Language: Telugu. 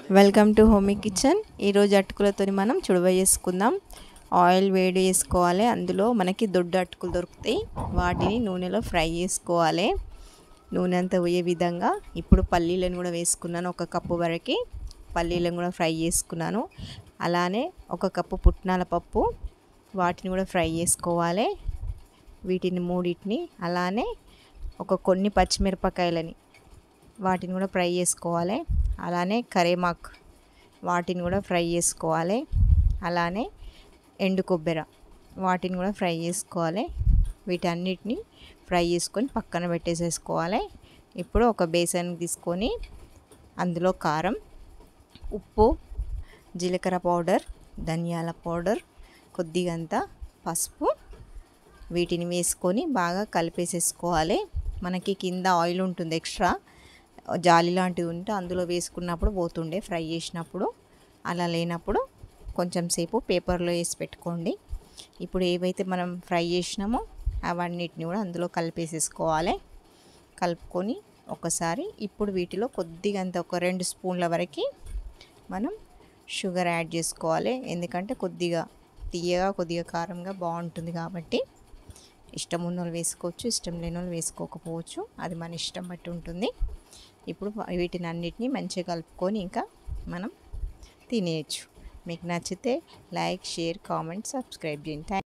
వెల్కమ్ టు హోమీ కిచెన్ ఈరోజు అటుకులతో మనం చుడవ చేసుకుందాం ఆయిల్ వేడి చేసుకోవాలి అందులో మనకి దొడ్డు అటుకులు దొరుకుతాయి వాటిని నూనెలో ఫ్రై చేసుకోవాలి నూనె అంతా పోయే విధంగా ఇప్పుడు పల్లీలను కూడా వేసుకున్నాను ఒక కప్పు వరకు పల్లీలను కూడా ఫ్రై చేసుకున్నాను అలానే ఒక కప్పు పుట్నాల పప్పు వాటిని కూడా ఫ్రై చేసుకోవాలి వీటిని మూడింటిని అలానే ఒక కొన్ని పచ్చిమిరపకాయలని వాటిని కూడా ఫ్రై చేసుకోవాలి అలానే కరేమాక్ వాటిని కూడా ఫ్రై చేసుకోవాలి అలానే ఎండు కొబ్బరి వాటిని కూడా ఫ్రై చేసుకోవాలి వీటన్నిటిని ఫ్రై చేసుకొని పక్కన పెట్టేసేసుకోవాలి ఇప్పుడు ఒక బేసన్ తీసుకొని అందులో కారం ఉప్పు జీలకర్ర పౌడర్ ధనియాల పౌడర్ కొద్దిగంత పసుపు వీటిని వేసుకొని బాగా కలిపేసేసుకోవాలి మనకి కింద ఆయిల్ ఉంటుంది ఎక్స్ట్రా జాలి లాంటిది ఉంటే అందులో వేసుకున్నప్పుడు పోతుండే ఫ్రై చేసినప్పుడు అలా లేనప్పుడు కొంచెం సేపు పేపర్లో వేసి పెట్టుకోండి ఇప్పుడు ఏవైతే మనం ఫ్రై చేసినామో అవన్నిటిని కూడా అందులో కలిపేసేసుకోవాలి కలుపుకొని ఒకసారి ఇప్పుడు వీటిలో కొద్దిగా అంత ఒక రెండు స్పూన్ల వరకు మనం షుగర్ యాడ్ చేసుకోవాలి ఎందుకంటే కొద్దిగా తీయగా కొద్దిగా కారంగా బాగుంటుంది కాబట్టి ఇష్టం ఉన్న వాళ్ళు వేసుకోవచ్చు ఇష్టం లేని వాళ్ళు వేసుకోకపోవచ్చు అది మన ఇష్టం బట్టి ఉంటుంది ఇప్పుడు వీటిని అన్నిటినీ మంచిగా కలుపుకొని ఇంకా మనం తినేయచ్చు మీకు నచ్చితే లైక్ షేర్ కామెంట్ సబ్స్క్రైబ్ చేయండి